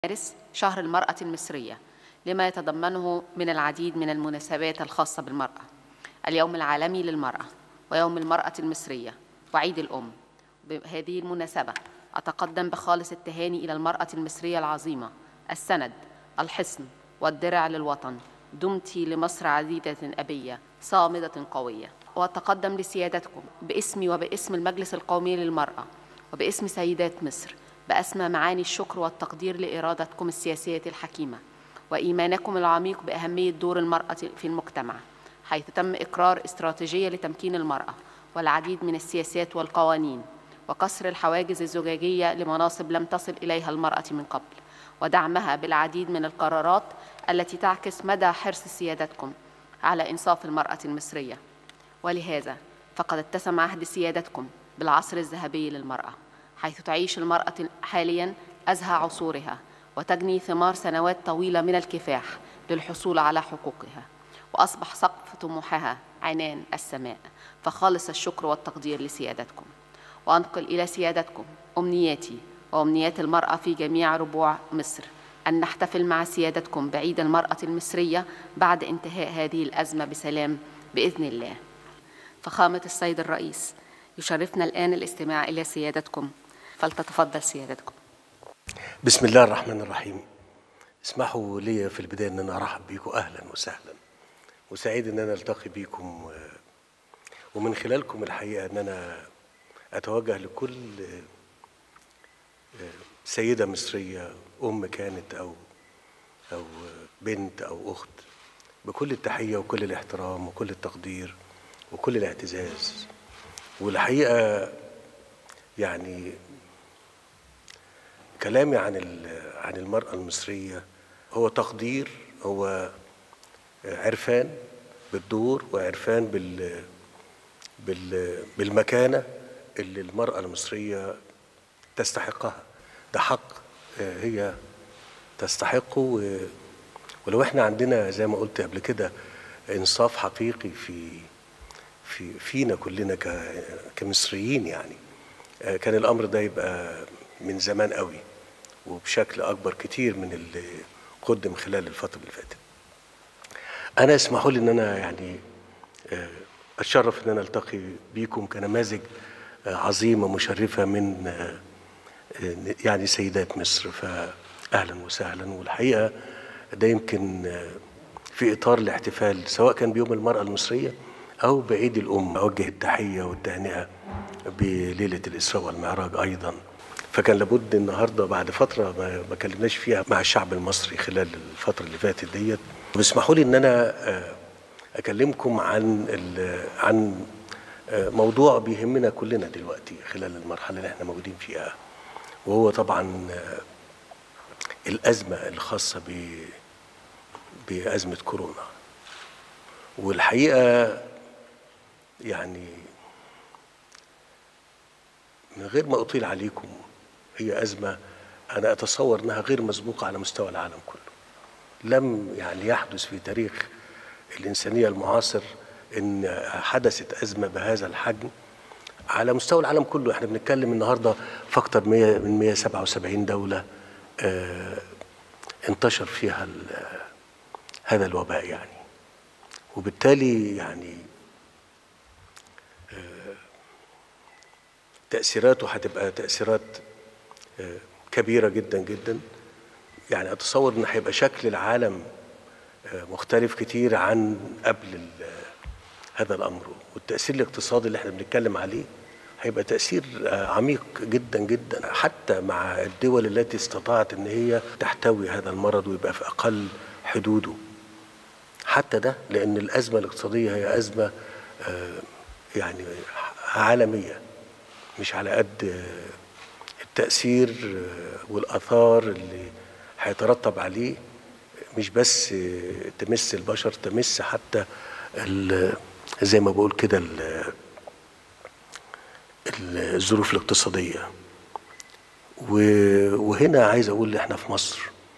مارس شهر المرأة المصرية لما يتضمنه من العديد من المناسبات الخاصة بالمرأة اليوم العالمي للمرأة ويوم المرأة المصرية وعيد الأم بهذه المناسبة أتقدم بخالص التهاني إلى المرأة المصرية العظيمة السند الحصن والدرع للوطن دمت لمصر عزيزة أبية صامدة قوية وأتقدم لسيادتكم باسمي وباسم المجلس القومي للمرأة وباسم سيدات مصر بأسمى معاني الشكر والتقدير لإرادتكم السياسية الحكيمة وإيمانكم العميق بأهمية دور المرأة في المجتمع حيث تم إقرار استراتيجية لتمكين المرأة والعديد من السياسات والقوانين وكسر الحواجز الزجاجية لمناصب لم تصل إليها المرأة من قبل ودعمها بالعديد من القرارات التي تعكس مدى حرص سيادتكم على إنصاف المرأة المصرية ولهذا فقد اتسم عهد سيادتكم بالعصر الذهبي للمرأة حيث تعيش المرأة حاليا أزهى عصورها وتجني ثمار سنوات طويلة من الكفاح للحصول على حقوقها وأصبح سقف طموحها عنان السماء فخالص الشكر والتقدير لسيادتكم وأنقل إلى سيادتكم أمنياتي وأمنيات المرأة في جميع ربوع مصر أن نحتفل مع سيادتكم بعيد المرأة المصرية بعد انتهاء هذه الأزمة بسلام بإذن الله فخامة السيد الرئيس يشرفنا الآن الاستماع إلى سيادتكم فلتتفضل سيادتكم بسم الله الرحمن الرحيم اسمحوا لي في البداية أن أنا أرحب بيكم أهلا وسهلا وسعيد أن أنا ألتقي بيكم و- ومن خلالكم الحقيقة أن أنا أتوجه لكل سيدة مصرية أم كانت أو أو بنت أو أخت بكل التحية وكل الاحترام وكل التقدير وكل الاعتزاز والحقيقة يعني كلامي عن ال- عن المرأة المصرية هو تقدير هو عرفان بالدور وعرفان بال بال بالمكانة اللي المرأة المصرية تستحقها ده حق آه، هي تستحقه و- ولو احنا عندنا زي ما قلت قبل كده انصاف حقيقي في في فينا كلنا ك- كمصريين يعني آه، كان الامر ده يبقى من زمان قوي وبشكل اكبر كتير من اللي قدم خلال الفتره اللي فاتت انا اسمحوا لي ان انا يعني آه، اتشرف ان انا التقي بيكم كنماذج آه، عظيمه مشرفه من آه، آه، يعني سيدات مصر فاهلا وسهلا والحقيقه ده يمكن آه، في اطار الاحتفال سواء كان بيوم المراه المصريه او بعيد الام اوجه التحيه والتهنئه بليله الاسراء والمعراج ايضا فكان لابد النهارده بعد فتره ما ما كلمناش فيها مع الشعب المصري خلال الفتره اللي فاتت ديت واسمحوا لي ان انا آه، اكلمكم عن ال- عن آه، موضوع بيهمنا كلنا دلوقتي خلال المرحله اللي احنا موجودين فيها وهو طبعا آه، الازمه الخاصه ب بازمه كورونا والحقيقه يعني من غير ما اطيل عليكم هي ازمه انا اتصور انها غير مسبوقه على مستوى العالم كله لم يعني يحدث في تاريخ الإنسانية المعاصر إن حدثت أزمة بهذا الحجم على مستوى العالم كله احنا بنتكلم النهاردة في أكتر مية- من 177 دولة آه، انتشر فيها ال- هذا الوباء يعني وبالتالي يعني آه، تأثيراته هتبقى تأثيرات آه، كبيرة جدا جدا يعني اتصور ان هيبقى شكل العالم آه، مختلف كتير عن قبل ال- هذا الامر والتاثير الاقتصادي اللي احنا بنتكلم عليه هيبقى تاثير آه، عميق جدا جدا حتى مع الدول التي استطاعت ان هي تحتوي هذا المرض ويبقى في اقل حدوده حتى ده لان الازمه الاقتصاديه هي ازمه آه، يعني عالميه مش على قد آه، التأثير آه، والآثار اللي هيترتب عليه مش بس آه، تمس البشر تمس حتى ال- زي ما بقول كده ال- ال- الظروف الاقتصادية و- وهنا عايز أقول إحنا في مصر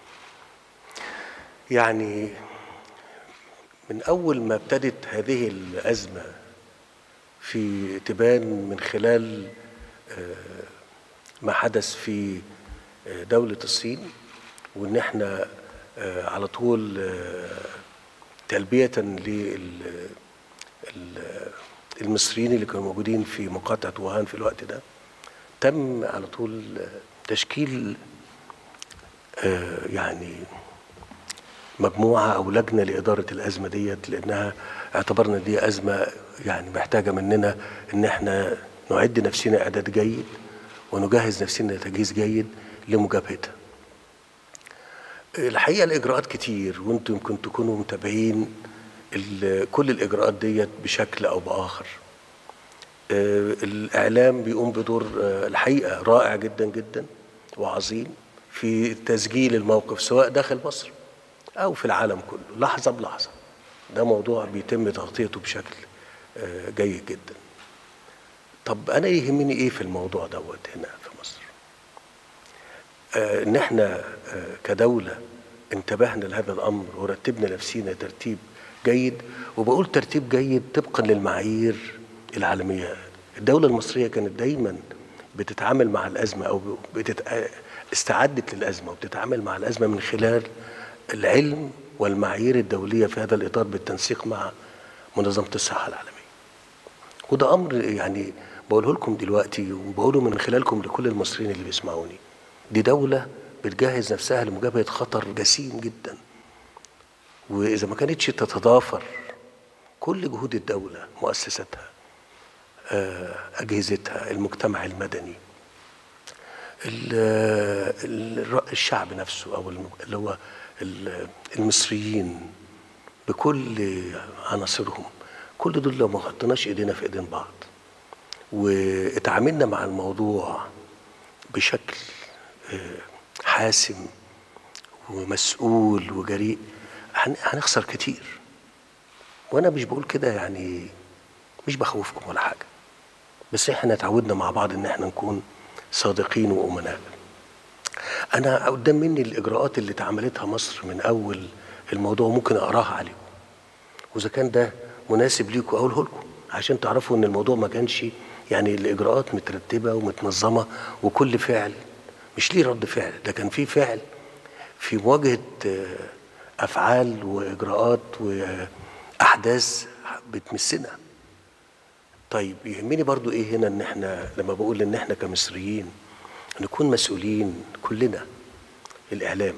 يعني من أول ما ابتدت هذه الأزمة في تبان من خلال آه، ما حدث في دولة الصين وان احنا آه، على طول آه، تلبيه للمصريين اللي كانوا موجودين في مقاطعه ووهان في الوقت ده تم على طول آه، تشكيل آه، يعني مجموعه او لجنه لاداره الازمه ديت لانها اعتبرنا دي ازمه يعني محتاجه مننا ان احنا نعد نفسنا اعداد جيد ونجهز نفسنا تجهيز جيد لمجابهتها. الحقيقه الاجراءات كتير وانتم يمكن تكونوا متابعين ال- كل الاجراءات ديت بشكل او باخر. آه، الاعلام بيقوم بدور آه، الحقيقه رائع جدا جدا وعظيم في تسجيل الموقف سواء داخل مصر او في العالم كله لحظه بلحظه ده موضوع بيتم تغطيته بشكل آه، جيد جدا طب انا يهمني ايه في الموضوع دوت هنا في مصر آه، ان احنا آه، كدوله انتبهنا لهذا الامر ورتبنا نفسينا ترتيب جيد وبقول ترتيب جيد طبقا للمعايير العالميه الدوله المصريه كانت دايما بتتعامل مع الازمه او بتت... آه، استعدت للازمه وبتتعامل مع الازمه من خلال العلم والمعايير الدوليه في هذا الاطار بالتنسيق مع منظمه الصحه العالميه وده امر يعني بقوله لكم دلوقتي وبقوله من خلالكم لكل المصريين اللي بيسمعوني دي دوله بتجهز نفسها لمجابهه خطر جسيم جدا واذا ما كانتش تتضافر كل جهود الدوله مؤسساتها آه، اجهزتها المجتمع المدني ال- ال- الشعب نفسه او الم- اللي هو ال- المصريين بكل عناصرهم كل دول لو ما حطيناش ايدينا في ايدين بعض واتعاملنا مع الموضوع بشكل آه، حاسم ومسؤول وجريء هن- هنخسر كتير وانا مش بقول كده يعني مش بخوفكم ولا حاجه بس احنا اتعودنا مع بعض ان احنا نكون صادقين وامناء انا قدام مني الاجراءات اللي اتعملتها مصر من اول الموضوع ممكن اقراها عليكم واذا كان ده مناسب ليكم اقوله لكم عشان تعرفوا ان الموضوع ما كانش يعني الاجراءات مترتبه ومتنظمه وكل فعل مش ليه رد فعل ده كان في فعل في مواجهه آه، افعال واجراءات واحداث بتمسنا طيب يهمني برضو ايه هنا ان احنا لما بقول ان احنا كمصريين نكون مسؤولين كلنا الاعلام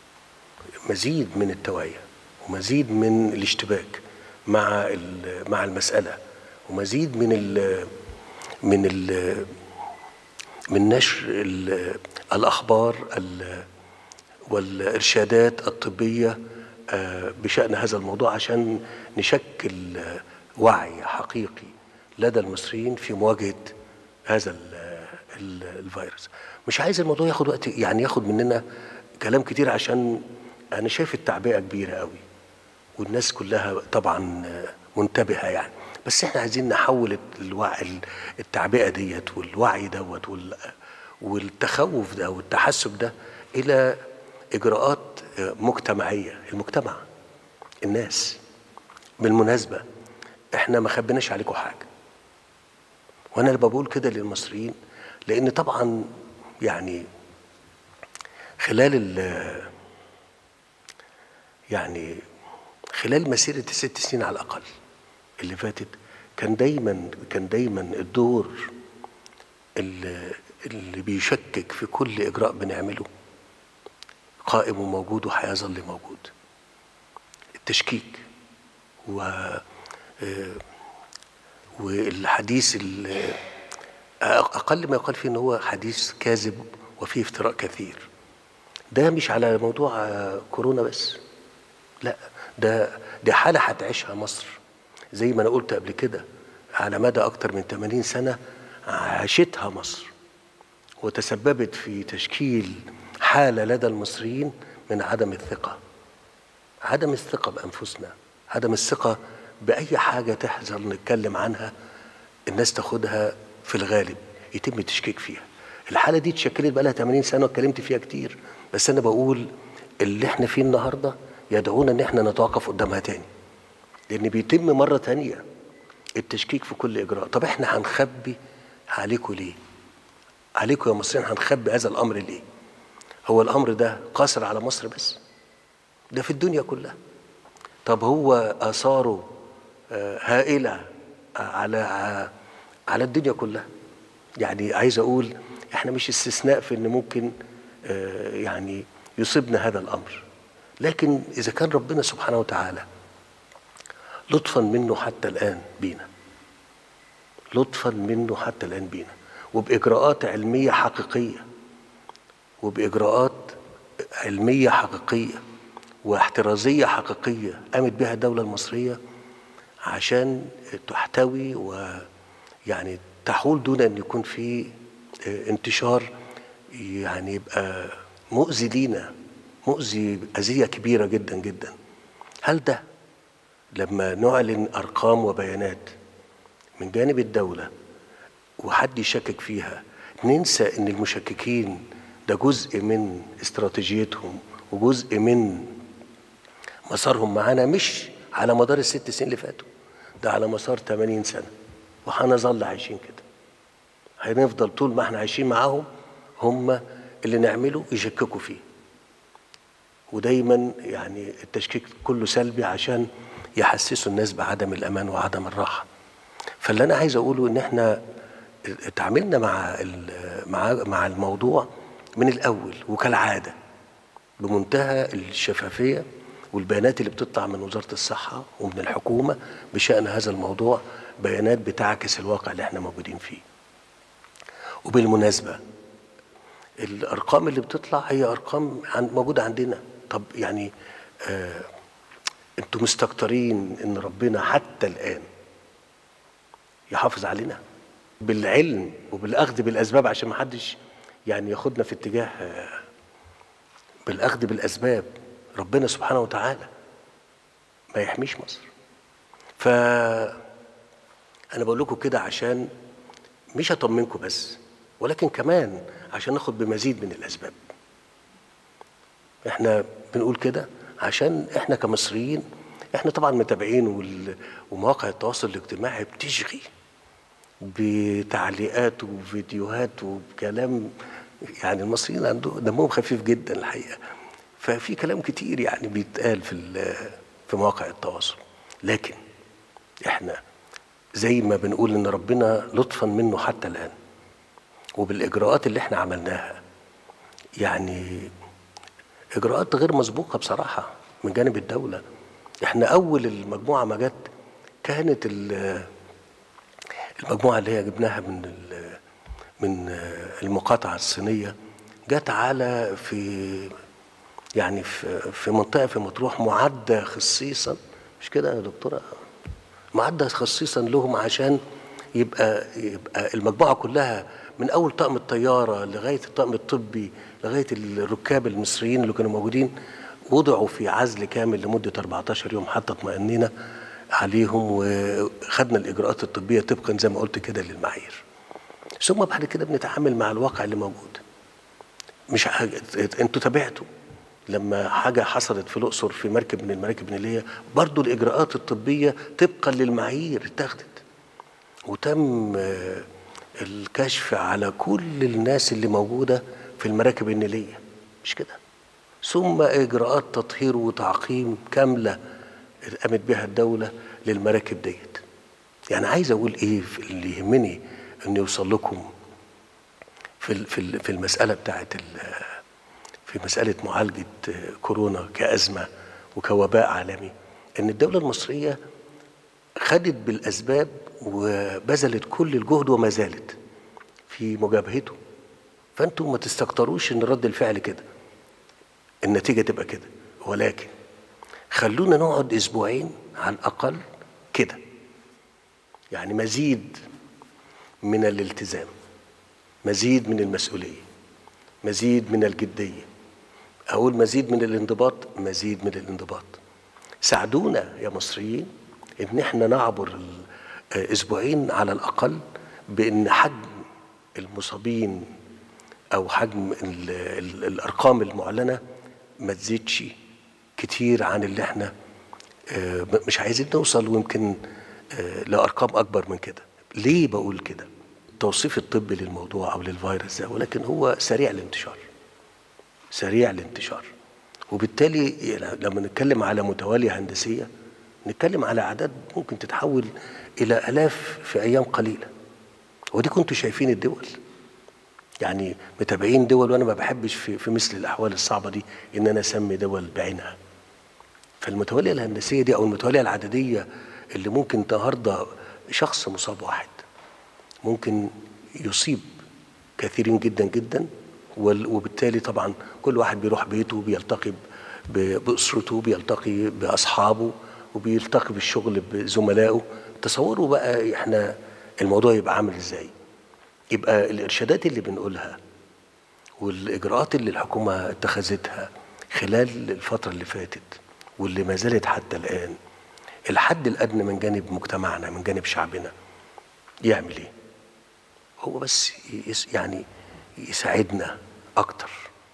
مزيد من التوعيه ومزيد من الاشتباك مع ال- مع المساله ومزيد من ال من ال من نشر ال- الاخبار ال- والارشادات الطبيه آه، بشان هذا الموضوع عشان نشكل آه، وعي حقيقي لدى المصريين في مواجهه هذا ال- ال- الفيروس مش عايز الموضوع ياخد وقت يعني ياخد مننا كلام كتير عشان انا شايف التعبئه كبيره قوي والناس كلها طبعا منتبهه يعني بس احنا عايزين نحول الوعي التعبئه ديت والوعي دوت وال- والتخوف ده والتحسب ده الى اجراءات مجتمعيه المجتمع الناس بالمناسبه احنا ما خبيناش عليكم حاجه وانا اللي بقول كده للمصريين لان طبعا يعني خلال ال يعني خلال مسيرة الست سنين على الأقل اللي فاتت كان دايما كان دايما الدور اللي, اللي بيشكك في كل إجراء بنعمله قائم وموجود وهيظل موجود التشكيك و آه، والحديث ال- أقل ما يقال فيه إن هو حديث كاذب وفيه افتراء كثير ده مش على موضوع آه، كورونا بس لا ده دي حالة هتعيشها مصر زي ما أنا قلت قبل كده على مدى أكتر من 80 سنة عاشتها مصر وتسببت في تشكيل حالة لدى المصريين من عدم الثقة عدم الثقة بأنفسنا عدم الثقة بأي حاجة تحصل نتكلم عنها الناس تاخدها في الغالب يتم التشكيك فيها الحالة دي اتشكلت بقى لها 80 سنة واتكلمت فيها كتير بس أنا بقول اللي احنا فيه النهاردة يدعونا ان احنا نتوقف قدامها تاني لأن بيتم مرة تانية التشكيك في كل إجراء طب احنا هنخبي عليكم ليه عليكم يا مصريين هنخبي هذا الأمر ليه هو الامر ده قاصر على مصر بس ده في الدنيا كلها طب هو اثاره آه، هائله على على الدنيا كلها يعني عايز اقول احنا مش استثناء في ان ممكن آه، يعني يصيبنا هذا الامر لكن اذا كان ربنا سبحانه وتعالى لطفا منه حتى الان بينا لطفا منه حتى الان بينا وباجراءات علميه حقيقيه وباجراءات علميه حقيقيه واحترازيه حقيقيه قامت بها الدوله المصريه عشان تحتوي ويعني تحول دون ان يكون في انتشار يعني يبقى مؤذي لينا مؤذي اذيه كبيره جدا جدا هل ده لما نعلن ارقام وبيانات من جانب الدوله وحد يشكك فيها ننسى ان المشككين ده جزء من استراتيجيتهم وجزء من مسارهم معانا مش على مدار الست سنين اللي فاتوا ده على مسار 80 سنه وهنظل عايشين كده هنفضل طول ما احنا عايشين معاهم هم اللي نعمله يشككوا فيه ودايما يعني التشكيك كله سلبي عشان يحسسوا الناس بعدم الامان وعدم الراحه فاللي انا عايز اقوله ان احنا اتعاملنا مع مع مع الموضوع من الاول وكالعاده بمنتهى الشفافيه والبيانات اللي بتطلع من وزاره الصحه ومن الحكومه بشان هذا الموضوع بيانات بتعكس الواقع اللي احنا موجودين فيه. وبالمناسبه الارقام اللي بتطلع هي ارقام عن موجوده عندنا طب يعني آه انتوا مستكترين ان ربنا حتى الان يحافظ علينا بالعلم وبالاخذ بالاسباب عشان ما حدش يعني ياخدنا في اتجاه آه بالاخذ بالاسباب ربنا سبحانه وتعالى ما يحميش مصر ف انا بقول لكم كده عشان مش اطمنكم بس ولكن كمان عشان ناخد بمزيد من الاسباب احنا بنقول كده عشان احنا كمصريين احنا طبعا متابعين وال... ومواقع التواصل الاجتماعي بتشغي بتعليقات وفيديوهات وكلام يعني المصريين عندهم دمهم خفيف جدا الحقيقه ففي كلام كتير يعني بيتقال في في مواقع التواصل لكن احنا زي ما بنقول ان ربنا لطفا منه حتى الان وبالاجراءات اللي احنا عملناها يعني اجراءات غير مسبوقه بصراحه من جانب الدوله احنا اول المجموعه ما جت كانت المجموعه اللي هي جبناها من من المقاطعه الصينيه جت على في يعني في في منطقه في مطروح معده خصيصا مش كده يا دكتوره معده خصيصا لهم عشان يبقى يبقى المجموعه كلها من اول طقم الطياره لغايه الطقم الطبي لغايه الركاب المصريين اللي كانوا موجودين وضعوا في عزل كامل لمده 14 يوم حتى اطمئنينا عليهم وخدنا الاجراءات الطبيه طبقا زي ما قلت كده للمعايير. ثم بعد كده بنتعامل مع الواقع اللي موجود. مش حاجة انتوا تابعتوا لما حاجة حصلت في الأقصر في مركب من المراكب النيلية برضو الإجراءات الطبية طبقا للمعايير اتخذت وتم الكشف على كل الناس اللي موجودة في المراكب النيلية مش كده ثم إجراءات تطهير وتعقيم كاملة قامت بها الدولة للمراكب ديت يعني عايز أقول إيه اللي يهمني أن يوصل لكم في في المسألة بتاعت في مسألة معالجة كورونا كأزمة وكوباء عالمي إن الدولة المصرية خدت بالأسباب وبذلت كل الجهد وما زالت في مجابهته فأنتم ما تستكتروش إن رد الفعل كده النتيجة تبقى كده ولكن خلونا نقعد أسبوعين على الأقل كده يعني مزيد من الالتزام مزيد من المسؤولية مزيد من الجدية أقول مزيد من الانضباط مزيد من الانضباط ساعدونا يا مصريين إن احنا نعبر أسبوعين على الأقل بأن حجم المصابين أو حجم ال ال الأرقام المعلنة ما تزيدش كتير عن اللي احنا مش عايزين نوصل ويمكن لأرقام أكبر من كده ليه بقول كده التوصيف الطبي للموضوع أو للفيروس ده ولكن هو سريع الانتشار سريع الانتشار وبالتالي لما نتكلم على متوالية هندسية نتكلم على أعداد ممكن تتحول إلى آلاف في أيام قليلة ودي كنتوا شايفين الدول يعني متابعين دول وأنا ما بحبش في, في مثل الأحوال الصعبة دي إن أنا أسمي دول بعينها فالمتوالية الهندسية دي أو المتوالية العددية اللي ممكن النهارده شخص مصاب واحد ممكن يصيب كثيرين جدا جدا وال- وبالتالي طبعا كل واحد بيروح بيته بيلتقي ب- بأسرته بيلتقي بأصحابه وبيلتقي بالشغل بزملائه تصوروا بقى احنا الموضوع يبقى عامل ازاي يبقى الإرشادات اللي بنقولها والإجراءات اللي الحكومة اتخذتها خلال الفترة اللي فاتت واللي ما زالت حتى الآن الحد الأدنى من جانب مجتمعنا من جانب شعبنا يعمل إيه؟ هو بس يس يعني يساعدنا أكتر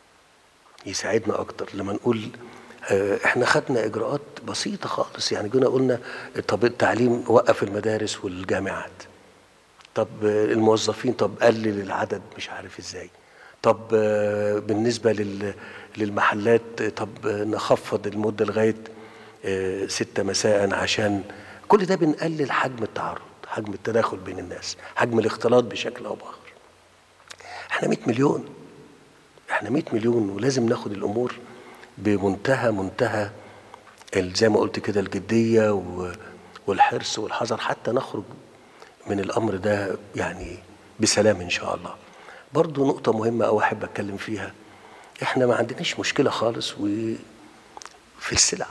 يساعدنا أكتر لما نقول آه، احنا خدنا اجراءات بسيطه خالص يعني جينا قلنا طب التعليم وقف المدارس والجامعات طب آه، الموظفين طب قلل العدد مش عارف ازاي طب آه، بالنسبه لل للمحلات آه، طب آه، نخفض المده لغايه آه، ستة مساء عشان كل ده بنقلل حجم التعرض حجم التداخل بين الناس حجم الاختلاط بشكل او باخر احنا 100 مليون احنا 100 مليون ولازم ناخد الامور بمنتهى منتهى ال- زي ما قلت كده الجديه و- والحرص والحذر حتى نخرج من الامر ده يعني بسلام ان شاء الله. برضو نقطه مهمه او احب اتكلم فيها احنا ما عندناش مشكله خالص و في السلع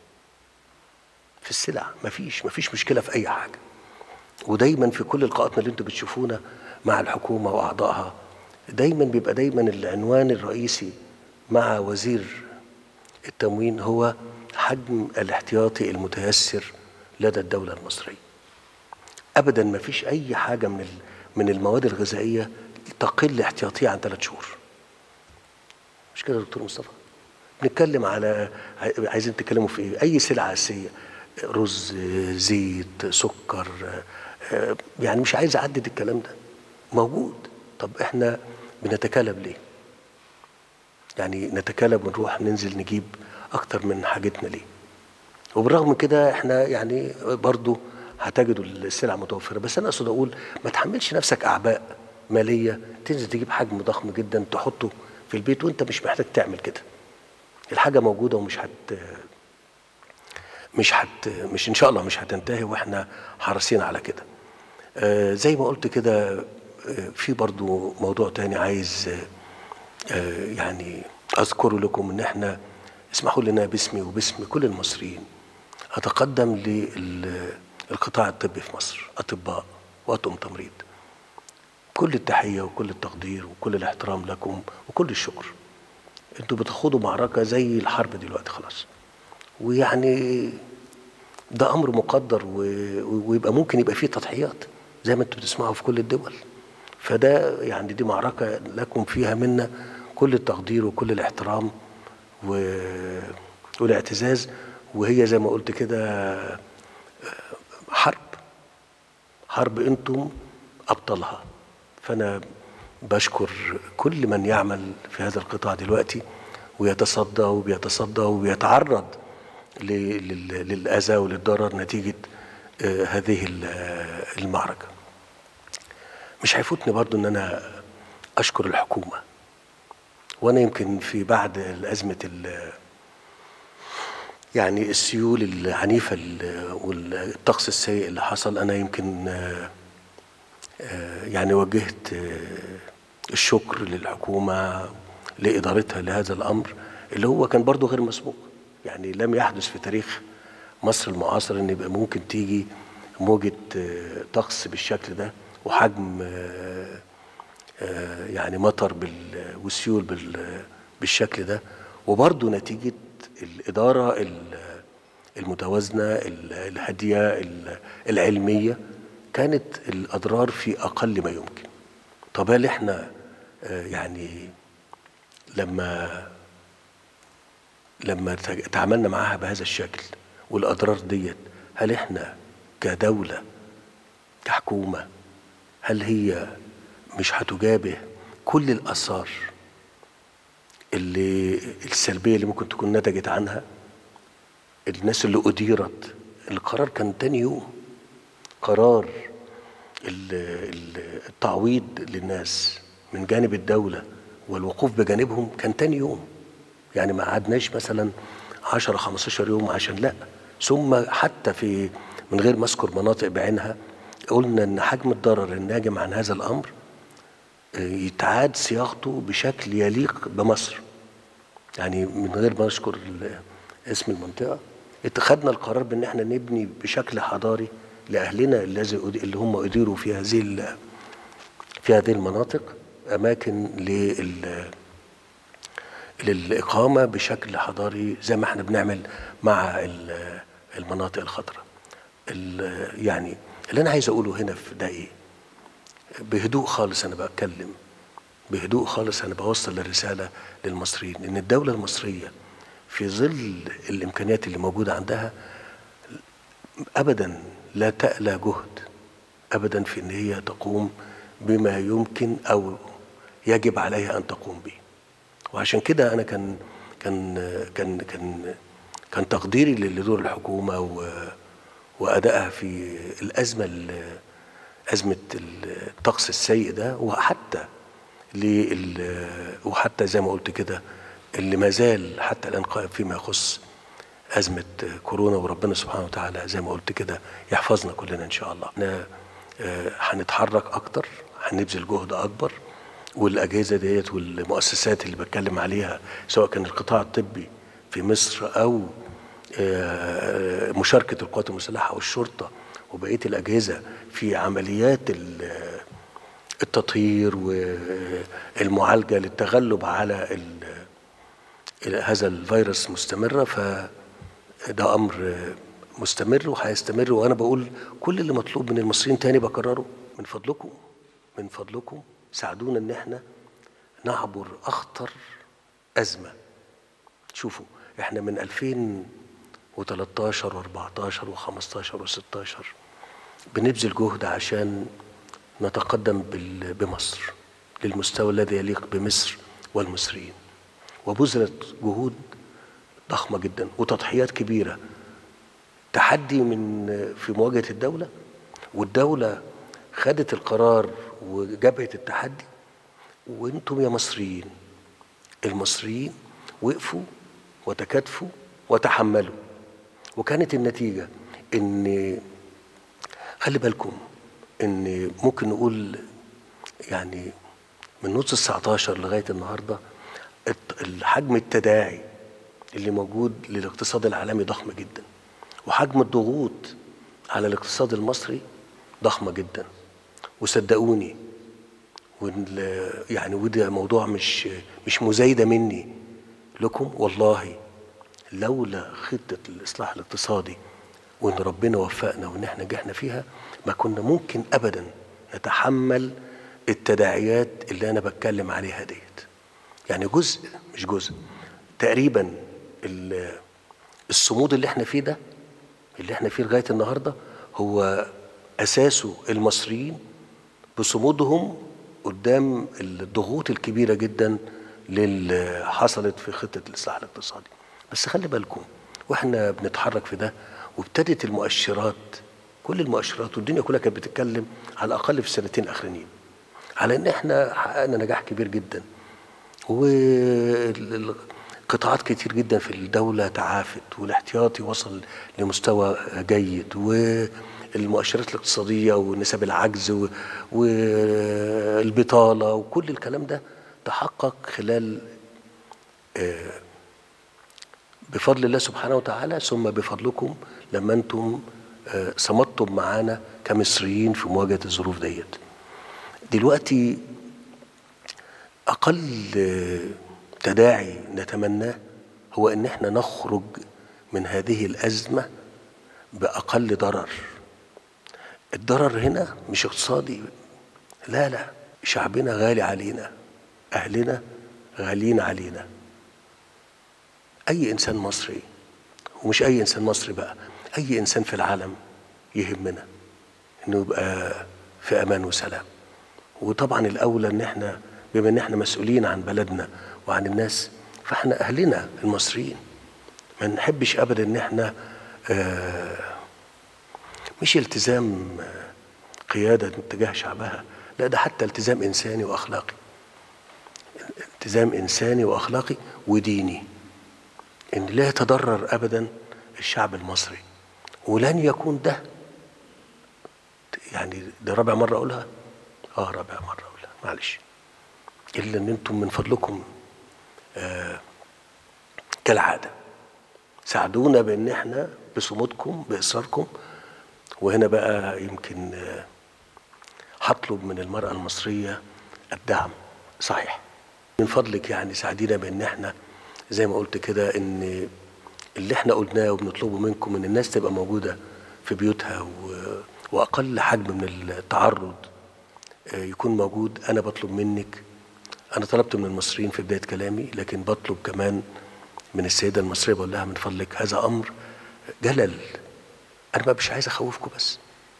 في السلع مفيش مفيش مشكله في اي حاجه ودايما في كل لقاءاتنا اللي انتم بتشوفونا مع الحكومه واعضائها دايما بيبقى دايما العنوان الرئيسي مع وزير التموين هو حجم الاحتياطي المتيسر لدى الدوله المصريه. ابدا ما فيش اي حاجه من ال- من المواد الغذائيه تقل احتياطيه عن ثلاث شهور. مش كده يا دكتور مصطفى؟ بنتكلم على عاي- عايزين تتكلموا في ايه؟ اي سلعه اساسيه رز زيت سكر آه، يعني مش عايز اعدد الكلام ده موجود طب احنا بنتكالب ليه؟ يعني نتكالب ونروح ننزل نجيب اكتر من حاجتنا ليه؟ وبالرغم من كده احنا يعني برضو هتجدوا السلع متوفره بس انا اقصد اقول ما تحملش نفسك اعباء ماليه تنزل تجيب حجم ضخم جدا تحطه في البيت وانت مش محتاج تعمل كده الحاجه موجوده ومش هت مش هت مش ان شاء الله مش هتنتهي واحنا حريصين على كده آه زي ما قلت كده آه في برضو موضوع تاني عايز آه آه يعني اذكره لكم ان احنا اسمحوا لنا باسمي وباسم كل المصريين اتقدم للقطاع الطبي في مصر اطباء واطقم تمريض كل التحيه وكل التقدير وكل الاحترام لكم وكل الشكر انتوا بتخوضوا معركه زي الحرب دلوقتي خلاص ويعني ده امر مقدر و- ويبقى ممكن يبقى فيه تضحيات زي ما انتم بتسمعوا في كل الدول فده يعني دي معركه لكم فيها منا كل التقدير وكل الاحترام و... والاعتزاز وهي زي ما قلت كده حرب حرب انتم ابطالها فانا بشكر كل من يعمل في هذا القطاع دلوقتي ويتصدى وبيتصدى وبيتعرض ل- لل- للاذى وللضرر نتيجه آه، هذه ال- آه، المعركه مش هيفوتني برضو ان انا اشكر الحكومه وانا يمكن في بعد ازمه ال- يعني السيول العنيفه ال- والطقس السيء اللي حصل انا يمكن آه، آه، يعني وجهت آه، الشكر للحكومه لادارتها لهذا الامر اللي هو كان برضو غير مسبوق يعني لم يحدث في تاريخ مصر المعاصر ان يبقى ممكن تيجي موجه آه، طقس بالشكل ده وحجم آه، آه، يعني مطر بال- والسيول بال- بالشكل ده وبرضه نتيجة الإدارة ال- المتوازنة ال- الهادية ال- العلمية كانت الأضرار في أقل ما يمكن طب هل إحنا آه، يعني لما لما تج- تعاملنا معاها بهذا الشكل والأضرار ديت هل إحنا كدولة كحكومة هل هي مش هتجابه كل الآثار اللي السلبيه اللي ممكن تكون نتجت عنها الناس اللي أديرت القرار كان تاني يوم قرار ال- ال- التعويض للناس من جانب الدولة والوقوف بجانبهم كان تاني يوم يعني ما قعدناش مثلا 10 15 يوم عشان لا ثم حتى في من غير ما اذكر مناطق بعينها قلنا ان حجم الضرر الناجم عن هذا الامر آه، يتعاد صياغته بشكل يليق بمصر يعني من غير ما اذكر ال- اسم المنطقه اتخذنا القرار بان احنا نبني بشكل حضاري لاهلنا الذي اللي هم اديروا في هذه ال- في هذه المناطق اماكن لل للاقامه بشكل حضاري زي ما احنا بنعمل مع ال- المناطق الخضراء ال- يعني اللي انا عايز اقوله هنا في ده ايه بهدوء خالص انا بتكلم بهدوء خالص انا بوصل الرساله للمصريين ان الدوله المصريه في ظل الامكانيات اللي موجوده عندها ابدا لا تألى جهد ابدا في ان هي تقوم بما يمكن او يجب عليها ان تقوم به وعشان كده انا كان كان كان كان كان تقديري لدور الحكومه و وادائها في الازمه ال- ازمه الطقس السيء ده وحتى لل وحتى زي ما قلت كده اللي ما زال حتى الان قائم فيما يخص ازمه كورونا وربنا سبحانه وتعالى زي ما قلت كده يحفظنا كلنا ان شاء الله. احنا آه، هنتحرك اكتر هنبذل جهد اكبر والاجهزه ديت والمؤسسات اللي بتكلم عليها سواء كان القطاع الطبي في مصر او آه، مشاركه القوات المسلحه والشرطه وبقيه الاجهزه في عمليات ال- التطهير والمعالجه للتغلب على ال- هذا الفيروس مستمره فده امر مستمر وهيستمر وانا بقول كل اللي مطلوب من المصريين تاني بكرره من فضلكم من فضلكم ساعدونا ان احنا نعبر اخطر ازمه شوفوا احنا من 2013 و14 و15 و16 بنبذل جهد عشان نتقدم بال- بمصر للمستوى الذي يليق بمصر والمصريين وبذلت جهود ضخمه جدا وتضحيات كبيره تحدي من في مواجهه الدوله والدوله خدت القرار وجبهت التحدي وانتم يا مصريين المصريين وقفوا وتكاتفوا وتحملوا وكانت النتيجه ان خلي بالكم ان ممكن نقول يعني من نص ال 19 لغايه النهارده الت- الحجم التداعي اللي موجود للاقتصاد العالمي ضخم جدا وحجم الضغوط على الاقتصاد المصري ضخمه جدا وصدقوني وال- يعني وده موضوع مش مش مزايده مني لكم والله لولا خطه الاصلاح الاقتصادي وان ربنا وفقنا وان احنا نجحنا فيها ما كنا ممكن ابدا نتحمل التداعيات اللي انا بتكلم عليها ديت يعني جزء مش جزء تقريبا ال- الصمود اللي احنا فيه ده اللي احنا فيه لغايه النهارده هو اساسه المصريين بصمودهم قدام الضغوط الكبيره جدا اللي حصلت في خطه الاصلاح الاقتصادي بس خلي بالكم واحنا بنتحرك في ده وابتدت المؤشرات كل المؤشرات والدنيا كلها كانت بتتكلم على الاقل في السنتين الاخرانيين على ان احنا حققنا نجاح كبير جدا وقطاعات كتير جدا في الدولة تعافت والاحتياطي وصل لمستوى جيد والمؤشرات الاقتصادية ونسب العجز و- والبطالة وكل الكلام ده تحقق خلال آه، بفضل الله سبحانه وتعالى ثم بفضلكم لما انتم آه، صمدتم معانا كمصريين في مواجهة الظروف ديت دلوقتي أقل آه، تداعي نتمناه هو إن احنا نخرج من هذه الأزمة بأقل ضرر الضرر هنا مش اقتصادي لا لا شعبنا غالي علينا أهلنا غاليين علينا أي إنسان مصري ومش أي إنسان مصري بقى أي إنسان في العالم يهمنا إنه يبقى في أمان وسلام وطبعا الأولى إن إحنا بما إن إحنا مسؤولين عن بلدنا وعن الناس فاحنا اهلنا المصريين ما نحبش ابدا ان احنا آه مش التزام قياده تجاه شعبها لا ده حتى التزام انساني واخلاقي التزام انساني واخلاقي وديني ان لا يتضرر ابدا الشعب المصري ولن يكون ده يعني ده رابع مره اقولها اه رابع مره اقولها معلش الا ان انتم من فضلكم آه كالعاده ساعدونا بان احنا بصمودكم باصراركم وهنا بقى يمكن آه هطلب من المراه المصريه الدعم صحيح من فضلك يعني ساعدينا بان احنا زي ما قلت كده ان اللي احنا قلناه وبنطلبه منكم ان الناس تبقى موجوده في بيوتها و... واقل حجم من التعرض يكون موجود انا بطلب منك انا طلبت من المصريين في بدايه كلامي لكن بطلب كمان من السيده المصريه بقول لها من فضلك هذا امر جلل انا ما مش عايز اخوفكم بس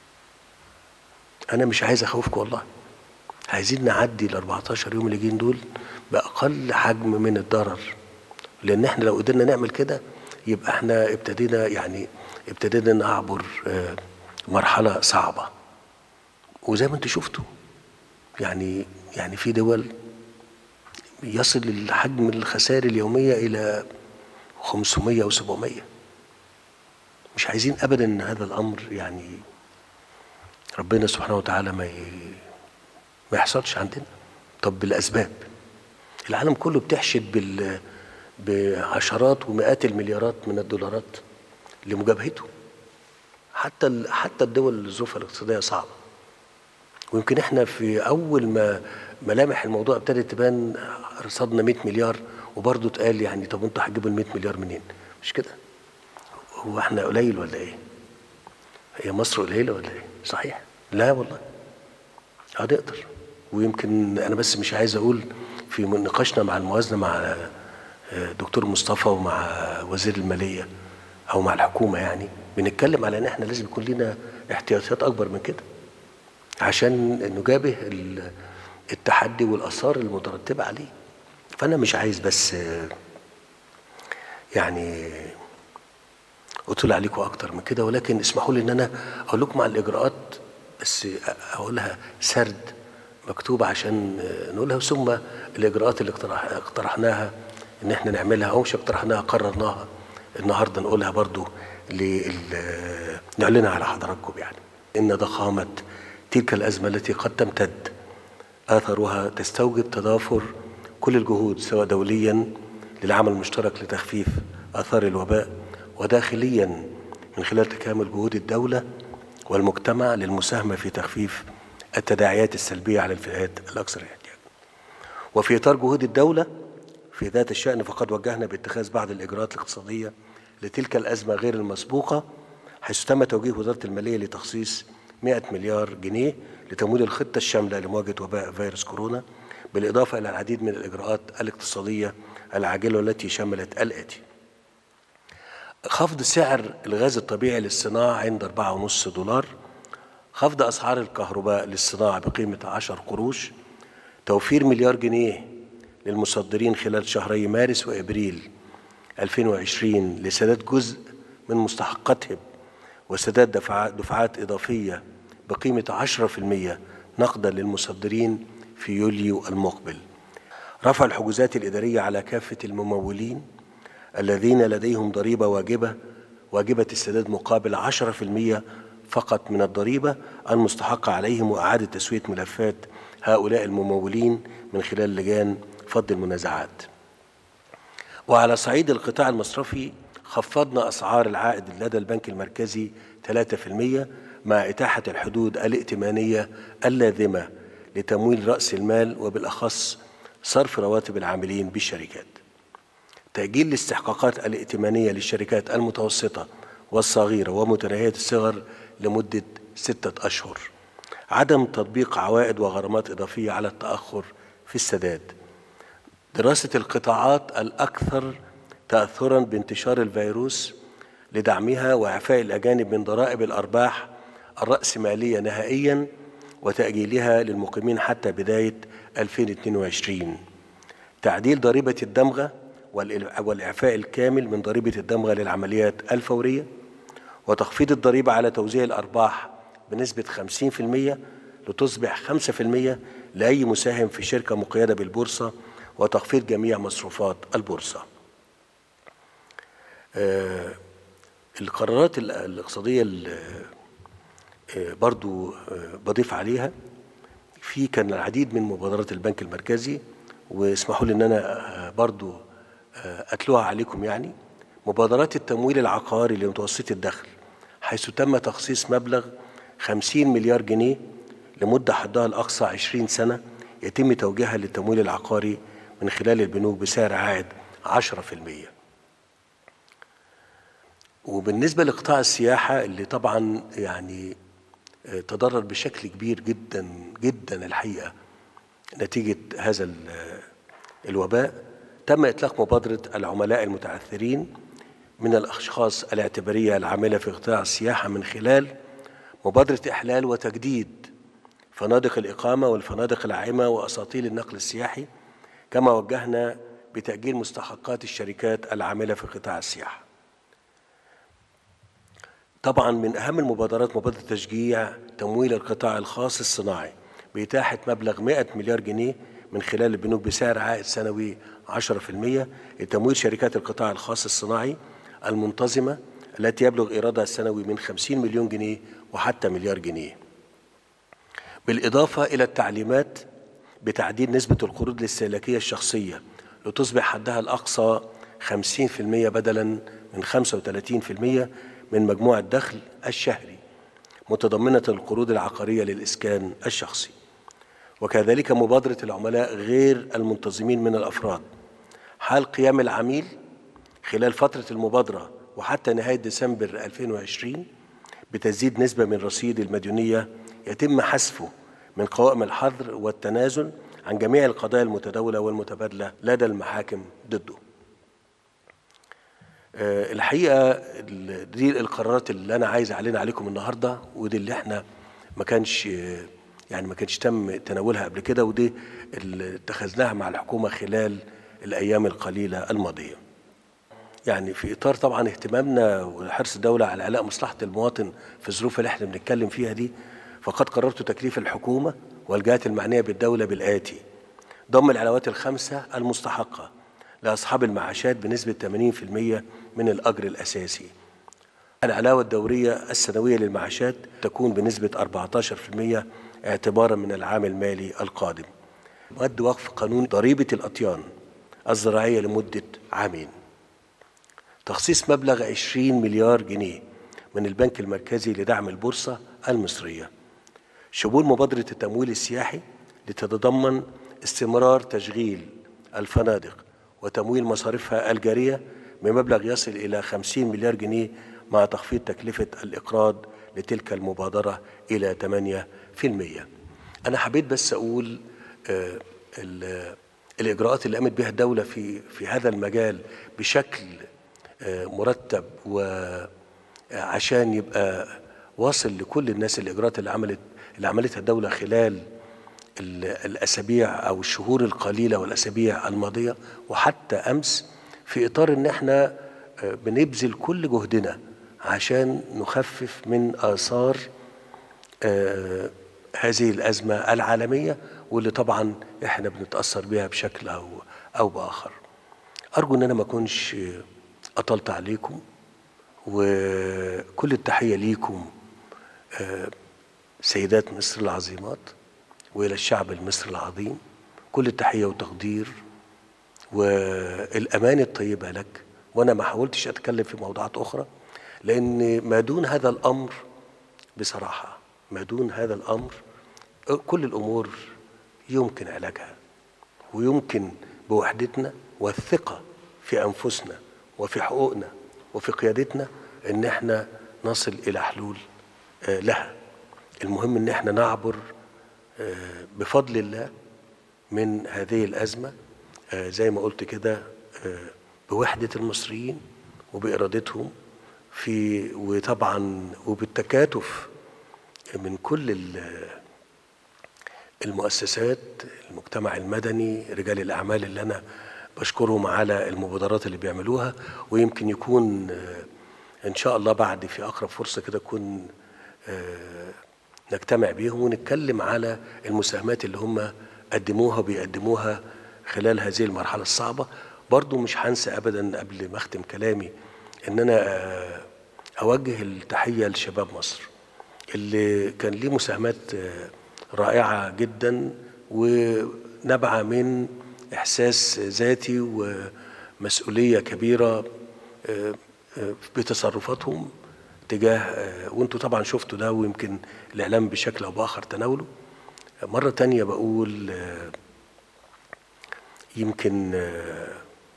انا مش عايز اخوفكم والله عايزين نعدي ال 14 يوم اللي جايين دول باقل حجم من الضرر لان احنا لو قدرنا نعمل كده يبقى احنا ابتدينا يعني ابتدينا نعبر مرحله صعبه وزي ما انتم شفتوا يعني يعني في دول يصل الحجم الخسائر اليوميه الى 500 و700 مش عايزين ابدا ان هذا الامر يعني ربنا سبحانه وتعالى ما ي... ما يحصلش عندنا طب بالاسباب العالم كله بتحشد بال بعشرات ومئات المليارات من الدولارات لمجابهته حتى ال... حتى الدول اللي ظروفها الاقتصاديه صعبه ويمكن احنا في اول ما ملامح الموضوع ابتدت تبان رصدنا 100 مليار وبرضه اتقال يعني طب انتوا هتجيبوا ال 100 مليار منين؟ مش كده؟ هو احنا قليل ولا ايه؟ هي مصر قليله ولا ايه؟ صحيح؟ لا والله هنقدر ويمكن انا بس مش عايز اقول في نقاشنا مع الموازنه مع دكتور مصطفى ومع وزير الماليه او مع الحكومه يعني بنتكلم على ان احنا لازم يكون لنا احتياطات اكبر من كده عشان نجابه التحدي والاثار المترتبه عليه فانا مش عايز بس يعني اطول عليكم اكتر من كده ولكن اسمحوا لي ان انا اقول لكم على الاجراءات بس اقولها سرد مكتوبه عشان نقولها ثم الاجراءات اللي اقترح اقترحناها ان احنا نعملها او مش اقترحناها قررناها النهارده نقولها برضو نعلنها على حضراتكم يعني ان ضخامه تلك الازمه التي قد تمتد اثرها تستوجب تضافر كل الجهود سواء دوليا للعمل المشترك لتخفيف اثار الوباء وداخليا من خلال تكامل جهود الدوله والمجتمع للمساهمه في تخفيف التداعيات السلبيه على الفئات الاكثر احتياجا. وفي اطار جهود الدوله في ذات الشان فقد وجهنا باتخاذ بعض الاجراءات الاقتصاديه لتلك الازمه غير المسبوقه حيث تم توجيه وزاره الماليه لتخصيص 100 مليار جنيه لتمويل الخطه الشامله لمواجهه وباء فيروس كورونا بالاضافه الى العديد من الاجراءات الاقتصاديه العاجله والتي شملت الاتي: خفض سعر الغاز الطبيعي للصناعه عند 4.5 دولار خفض أسعار الكهرباء للصناعة بقيمة 10 قروش توفير مليار جنيه للمصدرين خلال شهري مارس وإبريل 2020 لسداد جزء من مستحقاتهم وسداد دفعات, دفعات إضافية بقيمة 10% نقدا للمصدرين في يوليو المقبل رفع الحجوزات الإدارية على كافة الممولين الذين لديهم ضريبة واجبة واجبة السداد مقابل 10% فقط من الضريبة المستحقة عليهم وإعادة تسوية ملفات هؤلاء الممولين من خلال لجان فض المنازعات وعلى صعيد القطاع المصرفي خفضنا أسعار العائد لدى البنك المركزي 3% مع إتاحة الحدود الائتمانية اللازمة لتمويل رأس المال وبالأخص صرف رواتب العاملين بالشركات تأجيل الاستحقاقات الائتمانية للشركات المتوسطة والصغيرة ومتناهية الصغر لمدة ستة أشهر عدم تطبيق عوائد وغرامات إضافية على التأخر في السداد دراسة القطاعات الأكثر تأثرا بانتشار الفيروس لدعمها وإعفاء الأجانب من ضرائب الأرباح الرأسمالية نهائيا وتأجيلها للمقيمين حتى بداية 2022 تعديل ضريبة الدمغة والإل- والإعفاء الكامل من ضريبة الدمغة للعمليات الفورية وتخفيض الضريبة على توزيع الأرباح بنسبة 50% لتصبح 5% لأي مساهم في شركة مقيدة بالبورصة وتخفيض جميع مصروفات البورصة آه، القرارات ال- الاقتصادية ال- آه، برضو آه، بضيف عليها في كان العديد من مبادرات البنك المركزي واسمحوا لي ان انا آه، برضو آه، اتلوها عليكم يعني مبادرات التمويل العقاري لمتوسطي الدخل حيث تم تخصيص مبلغ 50 مليار جنيه لمدة حدها الأقصى 20 سنة يتم توجيهها للتمويل العقاري من خلال البنوك بسعر عائد 10%. وبالنسبة لقطاع السياحة اللي طبعا يعني آه، تضرر بشكل كبير جدا جدا الحقيقة نتيجة هذا ال- الوباء تم إطلاق مبادرة العملاء المتعثرين من الأشخاص الاعتبارية العاملة في قطاع السياحة من خلال مبادرة إحلال وتجديد فنادق الإقامة والفنادق العائمة وأساطيل النقل السياحي كما وجهنا بتأجيل مستحقات الشركات العاملة في قطاع السياحة طبعا من أهم المبادرات مبادرة تشجيع تمويل القطاع الخاص الصناعي بإتاحة مبلغ 100 مليار جنيه من خلال البنوك بسعر عائد سنوي 10% لتمويل شركات القطاع الخاص الصناعي المنتظمة التي يبلغ إيرادها السنوي من 50 مليون جنيه وحتى مليار جنيه بالإضافة إلى التعليمات بتعديل نسبة القروض الاستهلاكية الشخصية لتصبح حدها الأقصى 50% بدلا من 35% من مجموع الدخل الشهري متضمنة القروض العقارية للإسكان الشخصي وكذلك مبادرة العملاء غير المنتظمين من الأفراد حال قيام العميل خلال فترة المبادرة وحتى نهاية ديسمبر 2020 بتزيد نسبة من رصيد المديونية يتم حذفه من قوائم الحظر والتنازل عن جميع القضايا المتداولة والمتبادلة لدى المحاكم ضده آه، الحقيقة ال- دي القرارات اللي أنا عايز أعلن عليكم النهاردة ودي اللي احنا ما كانش آه، يعني ما كانش تم تناولها قبل كده ودي اللي اتخذناها مع الحكومة خلال الأيام القليلة الماضية يعني في اطار طبعا اهتمامنا وحرص الدوله على اعلاء مصلحه المواطن في الظروف اللي احنا بنتكلم فيها دي فقد قررت تكليف الحكومه والجهات المعنيه بالدوله بالاتي ضم العلاوات الخمسه المستحقه لاصحاب المعاشات بنسبه 80% من الاجر الاساسي العلاوه الدوريه السنويه للمعاشات تكون بنسبه 14% اعتبارا من العام المالي القادم مد وقف قانون ضريبه الاطيان الزراعيه لمده عامين تخصيص مبلغ 20 مليار جنيه من البنك المركزي لدعم البورصة المصرية شمول مبادرة التمويل السياحي لتتضمن استمرار تشغيل الفنادق وتمويل مصاريفها الجارية بمبلغ يصل إلى 50 مليار جنيه مع تخفيض تكلفة الإقراض لتلك المبادرة إلى 8%. أنا حبيت بس أقول آه، ال- الإجراءات اللي قامت بها الدولة في في هذا المجال بشكل آه، مرتب وعشان يبقى واصل لكل الناس الإجراءات اللي عملت اللي عملتها الدولة خلال ال- الأسابيع أو الشهور القليلة والأسابيع الماضية وحتى أمس في إطار إن إحنا آه، بنبذل كل جهدنا عشان نخفف من آثار آه، هذه الأزمة العالمية واللي طبعا إحنا بنتأثر بها بشكل أو أو بآخر أرجو إن أنا ما أكونش أطلت عليكم وكل التحية ليكم آه، سيدات مصر العظيمات وإلى الشعب المصري العظيم كل التحية والتقدير والأمان الطيبة لك وأنا ما حاولتش أتكلم في موضوعات أخرى لأن ما دون هذا الأمر بصراحة ما دون هذا الأمر كل الأمور يمكن علاجها ويمكن بوحدتنا والثقة في أنفسنا وفي حقوقنا وفي قيادتنا إن احنا نصل إلى حلول آه، لها المهم إن احنا نعبر آه، بفضل الله من هذه الأزمة آه، زي ما قلت كده آه، بوحدة المصريين وبإرادتهم في وطبعا وبالتكاتف من كل ال- المؤسسات المجتمع المدني رجال الأعمال اللي أنا بشكرهم على المبادرات اللي بيعملوها ويمكن يكون آه، ان شاء الله بعد في اقرب فرصه كده يكون آه، نجتمع بيهم ونتكلم على المساهمات اللي هم قدموها وبيقدموها خلال هذه المرحله الصعبه برضو مش هنسى ابدا قبل ما اختم كلامي ان انا آه، اوجه التحيه لشباب مصر اللي كان ليه مساهمات آه، رائعه جدا ونبعه من احساس ذاتي ومسؤوليه كبيره آه، آه، بتصرفاتهم تجاه آه، وانتوا طبعا شفتوا ده ويمكن الاعلام بشكل او باخر تناوله مره تانية بقول آه، يمكن آه،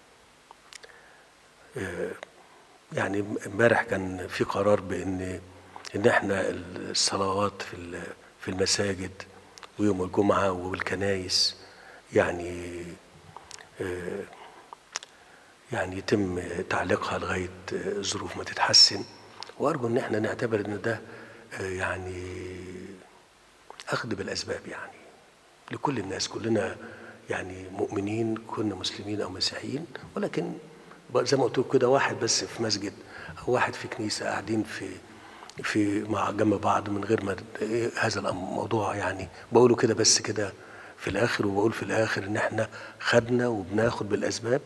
آه، يعني امبارح كان في قرار بان ان احنا الصلوات في ال- في المساجد ويوم الجمعه والكنايس يعني آه، يعني يتم تعليقها لغايه الظروف ما تتحسن وارجو ان احنا نعتبر ان ده آه، يعني اخذ بالاسباب يعني لكل الناس كلنا يعني مؤمنين كنا مسلمين او مسيحيين ولكن ب- زي ما قلت لكم كده واحد بس في مسجد او واحد في كنيسه قاعدين في في مع جنب بعض من غير ما إيه هذا الموضوع يعني بقوله كده بس كده في الاخر وبقول في الاخر ان احنا خدنا وبناخد بالاسباب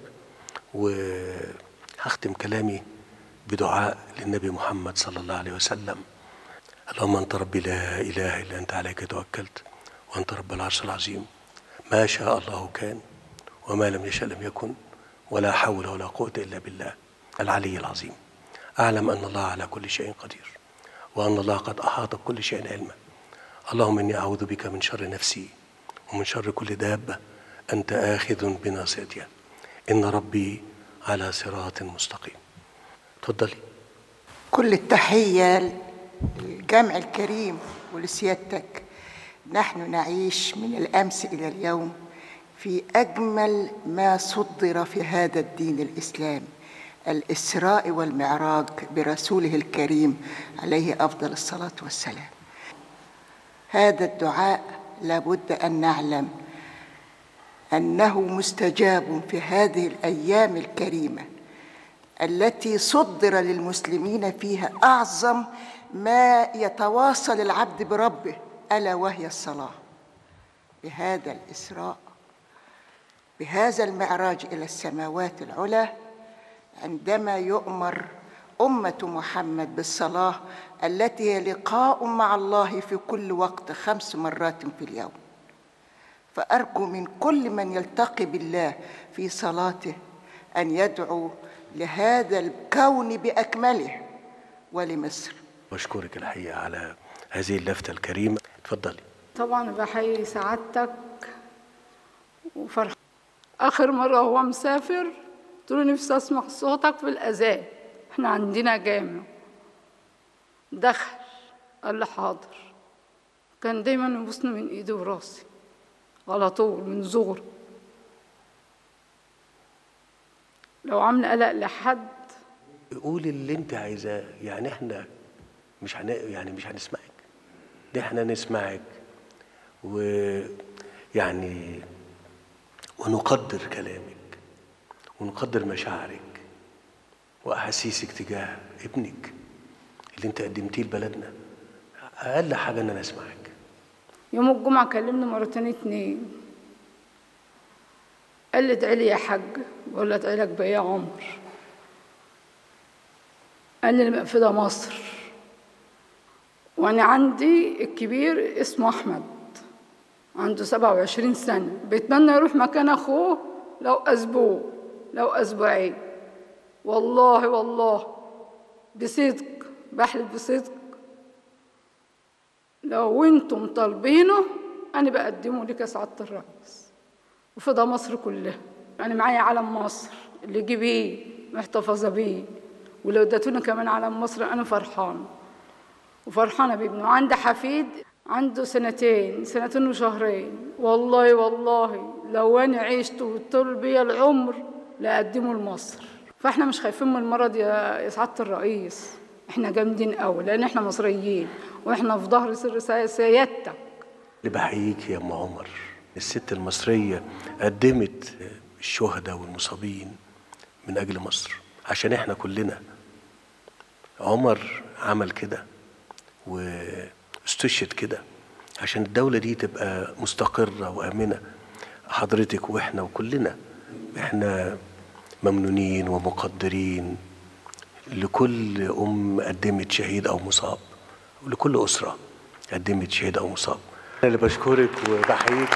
وهختم كلامي بدعاء للنبي محمد صلى الله عليه وسلم اللهم انت ربي لا اله الا انت عليك توكلت وانت رب العرش العظيم ما شاء الله كان وما لم يشاء لم يكن ولا حول ولا قوه الا بالله العلي العظيم اعلم ان الله على كل شيء قدير وان الله قد احاط بكل شيء علما اللهم اني اعوذ بك من شر نفسي ومن شر كل دابه انت اخذ بناصيتها ان ربي على صراط مستقيم تفضلي كل التحية للجمع الكريم ولسيادتك نحن نعيش من الأمس إلى اليوم في أجمل ما صدر في هذا الدين الإسلامي الإسراء والمعراج برسوله الكريم عليه أفضل الصلاة والسلام هذا الدعاء لابد أن نعلم أنه مستجاب في هذه الأيام الكريمة التي صدر للمسلمين فيها اعظم ما يتواصل العبد بربه الا وهي الصلاه بهذا الاسراء بهذا المعراج الى السماوات العلى عندما يؤمر امه محمد بالصلاه التي هي لقاء مع الله في كل وقت خمس مرات في اليوم فارجو من كل من يلتقي بالله في صلاته ان يدعو لهذا الكون باكمله ولمصر بشكرك الحقيقه على هذه اللفته الكريمه اتفضلي طبعا بحيي سعادتك وفرح آخر مرة هو مسافر قلت له نفسي أسمع صوتك في الأذان إحنا عندنا جامع دخل قال لي حاضر كان دايما يبوسني من إيدي وراسي على طول من صغري لو عاملة قلق لحد قولي اللي انت عايزاه يعني احنا مش هن... يعني مش هنسمعك ده احنا نسمعك ويعني ونقدر كلامك ونقدر مشاعرك واحاسيسك تجاه ابنك اللي انت قدمتيه لبلدنا اقل حاجه ان انا اسمعك يوم الجمعة كلمني مرتين اتنين قال لي ادعي لي يا حاج بقول له ادعي لك بإيه يا عمر قال لي المقفدة مصر وأنا عندي الكبير اسمه أحمد عنده سبعة وعشرين سنة بيتمنى يروح مكان أخوه لو أسبوع لو أسبوعين والله والله بصدق بحلف بصدق لو انتم طالبينه انا بقدمه لك يا سعاده الرئيس وفضى مصر كلها انا معايا علم مصر اللي جه بيه محتفظه بيه ولو اديتوني كمان علم مصر انا فرحانه وفرحانه بابنه وعندي حفيد عنده سنتين سنتين وشهرين والله والله لو انا عشت وطول بيا العمر لاقدمه لمصر فاحنا مش خايفين من المرض يا يا سعاده الرئيس احنا جامدين قوي لان احنا مصريين واحنا في ظهر سر سي- سيادتك اللي بحييك يا ام عمر الست المصريه قدمت الشهداء والمصابين من أجل مصر عشان إحنا كلنا عمر عمل كده واستشهد كده عشان الدولة دي تبقى مستقرة وآمنة حضرتك وإحنا وكلنا إحنا ممنونين ومقدرين لكل أم قدمت شهيد أو مصاب ولكل أسرة قدمت شهيد أو مصاب أنا اللي بشكرك وبحييك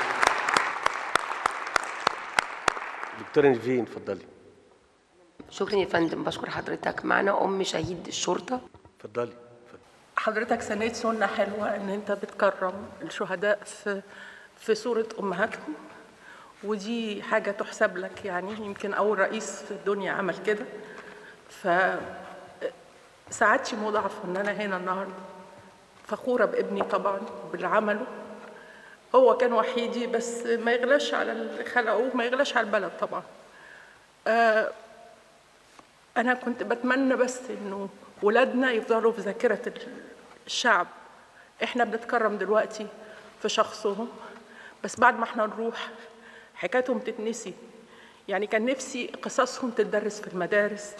دكتورة نيفين اتفضلي شكرا يا فندم بشكر حضرتك معنا ام شهيد الشرطه اتفضلي اتفضلي. حضرتك سنيت سنة حلوة إن أنت بتكرم الشهداء في في صورة أمهاتهم ودي حاجة تحسب لك يعني يمكن أول رئيس في الدنيا عمل كده ف سعادتي مضاعفة إن أنا هنا النهاردة فخورة بابني طبعا باللي عمله هو كان وحيدي بس ما يغلاش على اللي خلقوه ما يغلاش على البلد طبعا آه أنا كنت بتمنى بس إنه ولادنا يفضلوا في ذاكرة الشعب إحنا بنتكرم دلوقتي في شخصهم بس بعد ما إحنا نروح حكايتهم تتنسي يعني كان نفسي قصصهم تدرس في المدارس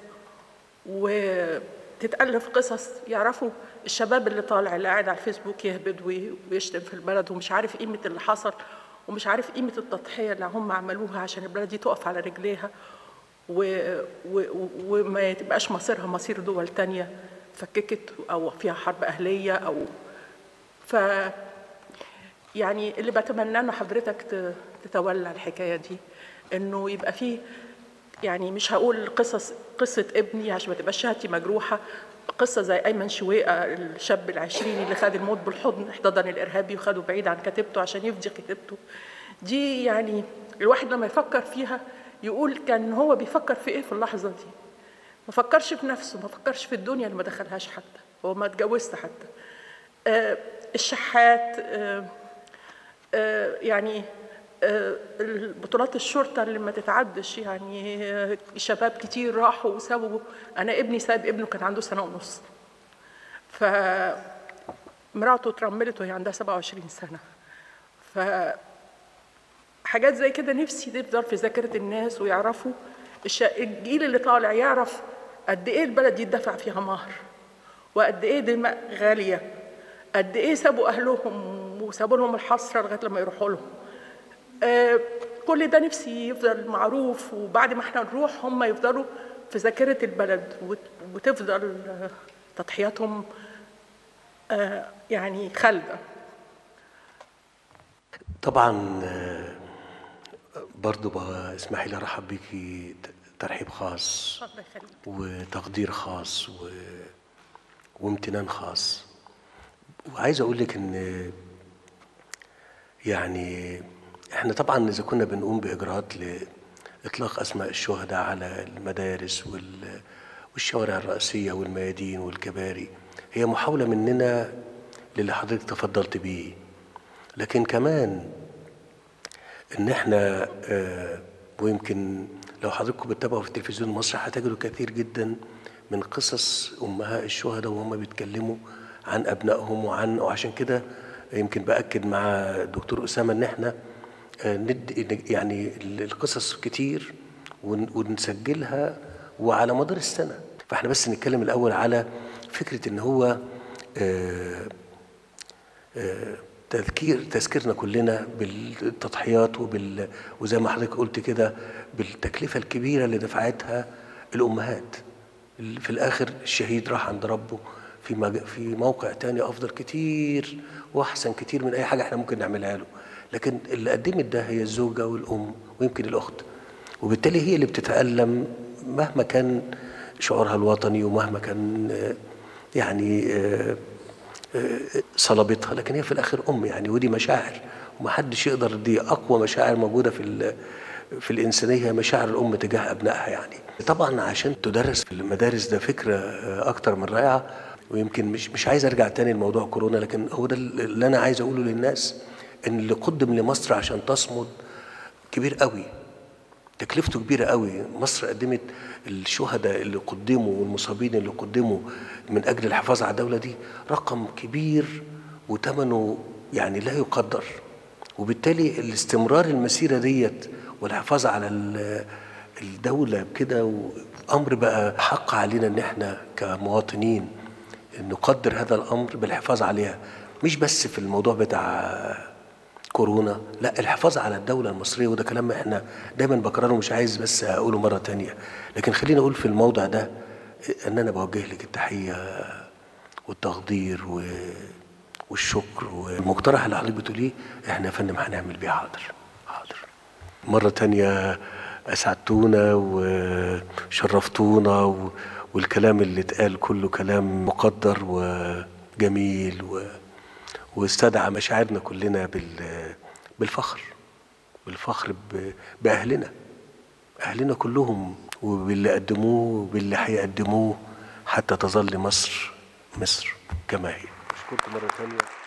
وتتألف قصص يعرفوا الشباب اللي طالع اللي قاعد على الفيسبوك يهبد وي- ويشتم في البلد ومش عارف قيمة اللي حصل ومش عارف قيمة التضحية اللي هم عملوها عشان البلد دي تقف على رجليها و... و... وما تبقاش مصيرها مصير دول تانية فككت أو فيها حرب أهلية أو ف يعني اللي بتمنى إن حضرتك ت- تتولى الحكاية دي إنه يبقى فيه يعني مش هقول قصص قصة ابني عشان ما تبقاش شهادتي مجروحة قصة زي أيمن شويقة الشاب العشريني اللي خد الموت بالحضن احتضن الإرهابي وخده بعيد عن كتيبته عشان يفدي كتيبته دي يعني الواحد لما يفكر فيها يقول كان هو بيفكر في إيه في اللحظة دي ما فكرش في نفسه ما فكرش في الدنيا اللي ما دخلهاش حتى هو ما اتجوزت حتى آه الشحات آه آه يعني آه البطولات الشرطة اللي ما تتعدش يعني آه شباب كتير راحوا وسابوا أنا ابني ساب ابنه كان عنده سنة ونص فمراته اترملت وهي عندها 27 سنة ف حاجات زي كده نفسي تفضل في ذاكرة الناس ويعرفوا الش- الجيل اللي طالع يعرف قد ايه البلد دي اتدفع فيها مهر وقد ايه دماء غالية قد ايه سابوا اهلهم وسابوا لهم الحسرة لغاية لما يروحوا لهم آه، كل ده نفسي يفضل معروف وبعد ما احنا نروح هم يفضلوا في ذاكرة البلد وت- وتفضل آه، تضحياتهم آه، يعني خالدة طبعا آه، برضو بقى اسمحي لي ارحب بيكي ت- ترحيب خاص الله يخليك وتقدير خاص و... وامتنان خاص وعايز اقول لك ان يعني احنا طبعا اذا كنا بنقوم باجراءات لاطلاق اسماء الشهداء على المدارس وال... والشوارع الرئيسيه والميادين والكباري هي محاوله مننا للي حضرتك تفضلت بيه لكن كمان ان احنا آه، ويمكن لو حضراتكم بتتابعوا في التلفزيون المصري هتجدوا كثير جدا من قصص امهات الشهداء وهم بيتكلموا عن ابنائهم وعن وعشان كده يمكن باكد مع الدكتور اسامه ان احنا آه، ند يعني القصص كتير ون- ونسجلها وعلى مدار السنه فاحنا بس نتكلم الاول على فكره ان هو آه، تذكير تذكيرنا كلنا بالتضحيات وبال وزي ما حضرتك قلت كده بالتكلفه الكبيره اللي دفعتها الامهات اللي في الاخر الشهيد راح عند ربه في مج... في موقع تاني افضل كتير واحسن كتير من اي حاجه احنا ممكن نعملها له لكن اللي قدمت ده هي الزوجه والام ويمكن الاخت وبالتالي هي اللي بتتالم مهما كان شعورها الوطني ومهما كان آه، يعني آه، صلابتها لكن هي في الاخر ام يعني ودي مشاعر ومحدش يقدر دي اقوى مشاعر موجوده في ال- في الانسانيه هي مشاعر الام تجاه ابنائها يعني طبعا عشان تدرس في المدارس ده فكره آه، اكتر من رائعه ويمكن مش مش عايز ارجع تاني لموضوع كورونا لكن هو ده اللي انا عايز اقوله للناس ان اللي قدم لمصر عشان تصمد كبير قوي تكلفته كبيرة قوي مصر قدمت الشهداء اللي قدموا والمصابين اللي قدموا من أجل الحفاظ على الدولة دي رقم كبير وثمنه يعني لا يقدر وبالتالي الاستمرار المسيرة ديت والحفاظ على الدولة بكده أمر بقى حق علينا إن إحنا كمواطنين نقدر هذا الأمر بالحفاظ عليها مش بس في الموضوع بتاع كورونا لا الحفاظ على الدولة المصرية وده كلام احنا دايما بكرره مش عايز بس اقوله مرة تانية لكن خليني اقول في الموضع ده ان انا بوجه لك التحية والتقدير و... والشكر والمقترح اللي حضرتك بتقوليه احنا يا فندم هنعمل بيه حاضر حاضر مرة تانية اسعدتونا وشرفتونا و... والكلام اللي اتقال كله كلام مقدر وجميل و... واستدعى مشاعرنا كلنا بال... بالفخر بالفخر ب... بأهلنا أهلنا كلهم وباللي قدموه وباللي هيقدموه حتى تظل مصر مصر كما هي أشكركم مرة ثانية